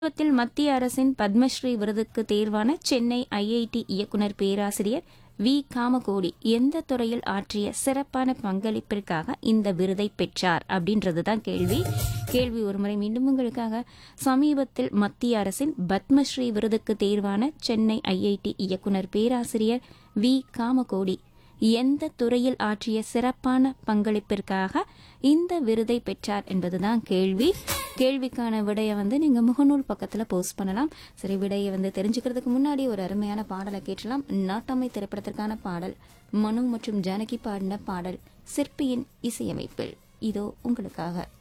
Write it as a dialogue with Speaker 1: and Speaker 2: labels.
Speaker 1: சமீபத்தில் மத்திய அரசின் பத்மஸ்ரீ விருதுக்கு தேர்வான சென்னை ஐஐடி இயக்குனர் பேராசிரியர் வி காமகோடி எந்த துறையில் ஆற்றிய சிறப்பான பங்களிப்பிற்காக இந்த விருதை பெற்றார் அப்படின்றது தான் கேள்வி கேள்வி ஒருமுறை மீண்டும் உங்களுக்காக சமீபத்தில் மத்திய அரசின் பத்மஸ்ரீ விருதுக்கு தேர்வான சென்னை ஐஐடி இயக்குனர் பேராசிரியர் வி காமகோடி எந்த துறையில் ஆற்றிய சிறப்பான பங்களிப்பிற்காக இந்த விருதை பெற்றார் என்பதுதான் கேள்வி கேள்விக்கான விடையை வந்து நீங்க முகநூல் பக்கத்துல போஸ்ட் பண்ணலாம் சரி விடையை வந்து தெரிஞ்சுக்கிறதுக்கு முன்னாடி ஒரு அருமையான பாடலை கேட்கலாம் நாட்டம்மை திரைப்படத்திற்கான பாடல் மனு மற்றும் ஜானகி பாடின பாடல் சிற்பியின் இசையமைப்பில் இதோ உங்களுக்காக